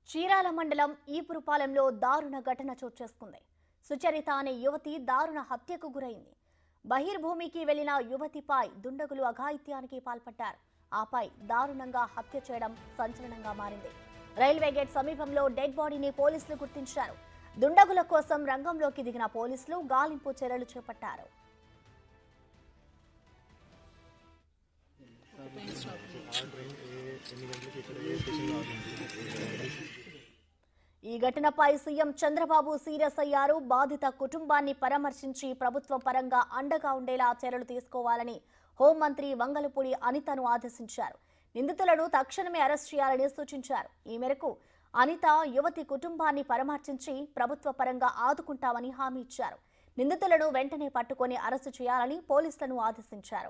చీరాల మండలం ఈపురుపాలెంలో దారుణ ఘటన చోటు చేసుకుంది సుచరిత అనే యువతి దారుణ హత్యకు గురైంది బహిర్భూమికి వెళ్లిన యువతిపై దుండగులు అఘాయిత్యానికి పాల్పడ్డారు ఆపై దారుణంగా హత్య చేయడం సంచలనంగా మారింది రైల్వే గేట్ సమీపంలో డెడ్ బాడీని పోలీసులు గుర్తించారు దుండగుల కోసం రంగంలోకి దిగిన పోలీసులు గాలింపు చర్యలు చేపట్టారు ఈ ఘటనపై సీఎం చంద్రబాబు సీరియస్ అయ్యారు బాధిత కుటుంబాన్ని పరామర్శించి ప్రభుత్వ పరంగా అండగా ఉండేలా చర్యలు తీసుకోవాలని హోంమంత్రి వంగలపూడి అనితను ఆదేశించారు నిందితులను తక్షణమే అరెస్ట్ చేయాలని సూచించారు ఈ మేరకు అనిత యువతి కుటుంబాన్ని పరామర్శించి ప్రభుత్వ పరంగా ఆదుకుంటామని హామీ ఇచ్చారు నిందితులను వెంటనే పట్టుకొని అరెస్టు చేయాలని పోలీసులను ఆదేశించారు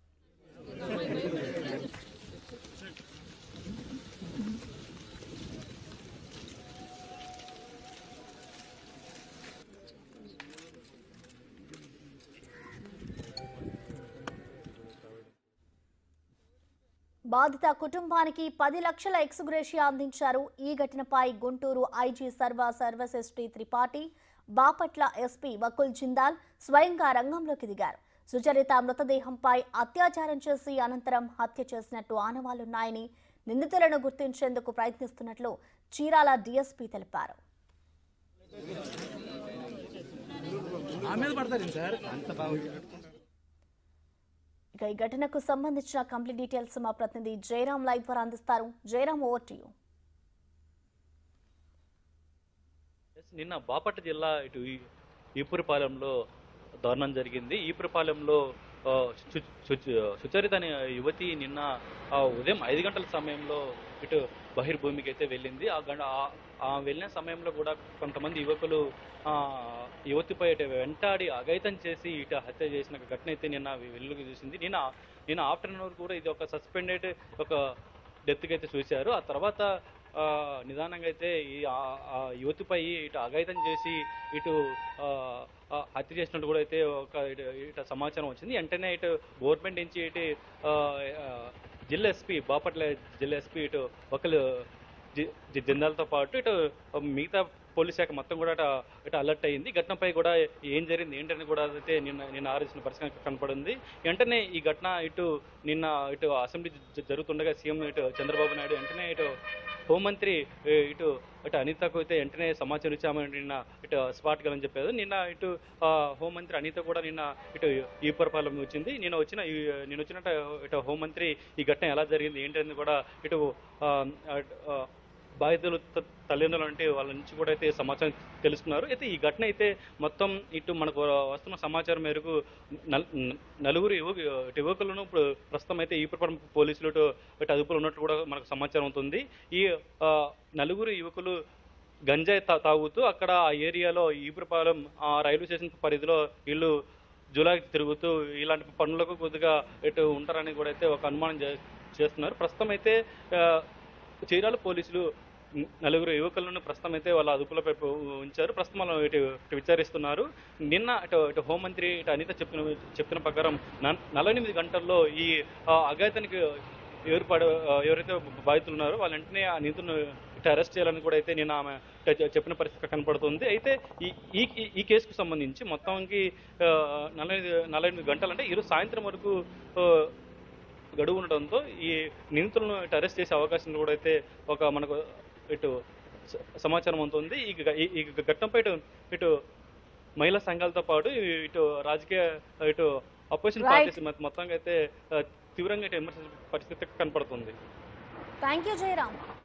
బాధిత కుటుంబానికి పది లక్షల ఎక్స్గ్రేషియా అందించారు ఈ ఘటనపై గుంటూరు ఐజీ సర్వ services T Tripathi Bapatla SP Vakul Jindal స్వయంగా రంగంలోకి దిగారు సుచరిత మృతదేహంపై అత్యాచారం చేసి అనంతరం హత్య చేసినట్టు ఆనవాళ్లున్నాయని నిందితులను గుర్తించేందుకు ప్రయత్నిస్తున్నట్లు చీరాల డీఎస్పీ తెలిపారు నా మీద పడతారు సార్ అంత బాగా ఇక ఈ ఘటనకు సంబంధించిన కంప్లీట్ డీటెయిల్స్ మా ప్రతినిధి జయరాం లైవ్ ద్వారా అందిస్తారు జయరాం ఓవర్ టు యూ ఎస్, నిన్న బాపట్ల జిల్లా ఇటు ఈ- ఈపురపాలెంలో దారుణం జరిగింది ఈపురపాలెంలో ఆ, సు- సు- సుచరిత అనే యువతి నిన్న ఆ, ఉదయం ఐదు గంటల సమయంలో ఇటు బహిర్భూమికి అయితే వెళ్ళింది ఆ గంట ఆ- ఆ వెళ్ళిన సమయంలో కూడా కొంతమంది యువకులు ఆ, యువతిపై ఇటు వెంటాడి అఘాయితం చేసి ఇటు హత్య చేసిన ఘటన అయితే నిన్న వెలుగు చూసింది నిన్న నిన్న ఆఫ్టర్నూన్ కూడా ఇది ఒక సస్పెండెడ్ ఒక డెత్కి అయితే చూశారు ఆ తర్వాత ఆ, నిదానంగా అయితే ఈ ఆ- ఆ యువతిపై ఇటు అఘాయితం చేసి ఇటు ఆ, ఆ, హత్య చేసినట్టు కూడా అయితే ఒక ఇటు ఇటు సమాచారం వచ్చింది వెంటనే ఇటు గవర్నమెంట్ నుంచి ఇటు ఆ, ఆ, జిల్లా ఎస్పీ బాపట్ల జిల్లా ఎస్పీ ఇటు ఒకరు జి- జి- జిందాల్తో పాటు ఇటు మిగతా పోలీస్ శాఖ మొత్తం కూడా ఇటు- ఇటు అలర్ట్ అయ్యింది ఘటనపై కూడా ఏం జరిగింది ఏంటని కూడా అయితే నిన్న నిన్న ఆలోచన పరిస్థితి కనపడింది వెంటనే ఈ ఘటన ఇటు నిన్న ఇటు అసెంబ్లీ జ- జరుగుతుండగా సీఎం ఇటు చంద్రబాబు నాయుడు వెంటనే ఇటు హోంమంత్రి ఏ, ఇటు ఇటు అనితకు అయితే వెంటనే సమాచారం ఇచ్చామని నిన్న ఇటు స్పాట్ అని చెప్పారు నిన్న ఇటు ఆ, హోంమంత్రి అనిత కూడా నిన్న ఇటు ఈ పరిపాలన వచ్చింది నిన్న వచ్చిన ఈ- నేను వచ్చినట్టు ఇటు హోంమంత్రి ఈ ఘటన ఎలా జరిగింది ఏంటని కూడా ఇటు ఆ, ఆ, బాధితులు త- తల్లిదండ్రులు అంటే వాళ్ళ నుంచి కూడా అయితే సమాచారం తెలుసుకున్నారు అయితే ఈ ఘటన అయితే మొత్తం ఇటు మనకు వస్తున్న సమాచారం మేరకు నల్- నలుగురు యువ ఇటు యువకులను ఇప్పుడు ప్రస్తుతం అయితే ఈ ప్రపంచ పోలీసులు ఇటు ఇటు అదుపులో ఉన్నట్లు కూడా మనకు సమాచారం అవుతుంది ఈ ఆ, నలుగురు యువకులు గంజాయి తా- తాగుతూ అక్కడ ఆ ఏరియాలో ఈపురపాలెం ఆ రైల్వే స్టేషన్ పరిధిలో వీళ్ళు జూలాకి తిరుగుతూ ఇలాంటి పనులకు కొద్దిగా ఇటు ఉంటారని కూడా అయితే ఒక అనుమానం చే- చేస్తున్నారు ప్రస్తుతం అయితే ఆ, చీరాల పోలీసులు నలుగురు యువకులను ప్రస్తుతం అయితే వాళ్ళ అదుపులో పె- ఉంచారు ప్రస్తుతం వాళ్ళు ఇటు ఇటు విచారిస్తున్నారు నిన్న ఇటు ఇటు హోంమంత్రి ఇటు అనిత చెప్పిన చెప్పిన ప్రకారం న- నలభై ఎనిమిది గంటల్లో ఈ ఆ, అఘాయితానికి ఏర్పడ ఆ, ఎవరైతే బాధితులు ఉన్నారో వాళ్ళ వెంటనే ఆ నిందితులను ఇటు అరెస్ట్ చేయాలని కూడా అయితే నేను ఆమె ఇటు చెప్పిన పరిస్థితి కనపడుతుంది అయితే ఈ ఈ ఈ- ఈ కేసుకు సంబంధించి మొత్తానికి ఆ, నలభై ఎనిమిది- నలభై ఎనిమిది గంటలు అంటే ఈరోజు సాయంత్రం వరకు ఆ, గడువు ఉండడంతో ఈ నిందితులను ఇటు అరెస్ట్ చేసే అవకాశం కూడా అయితే ఒక మనకు ఇటు స- సమాచారం ఉంటుంది ఈ గ- ఈ- ఈ ఘట్టంపై ఇటు ఇటు మహిళా సంఘాలతో పాటు ఇటు రాజకీయ ఇటు అపోజిషన్ Right. పార్టీస్ మొ- మొత్తంగా అయితే ఆ, తీవ్రంగా ఇటు విమర్శించే పరిస్థితి కనపడుతుంది థ్యాంక్ యూ జయరాం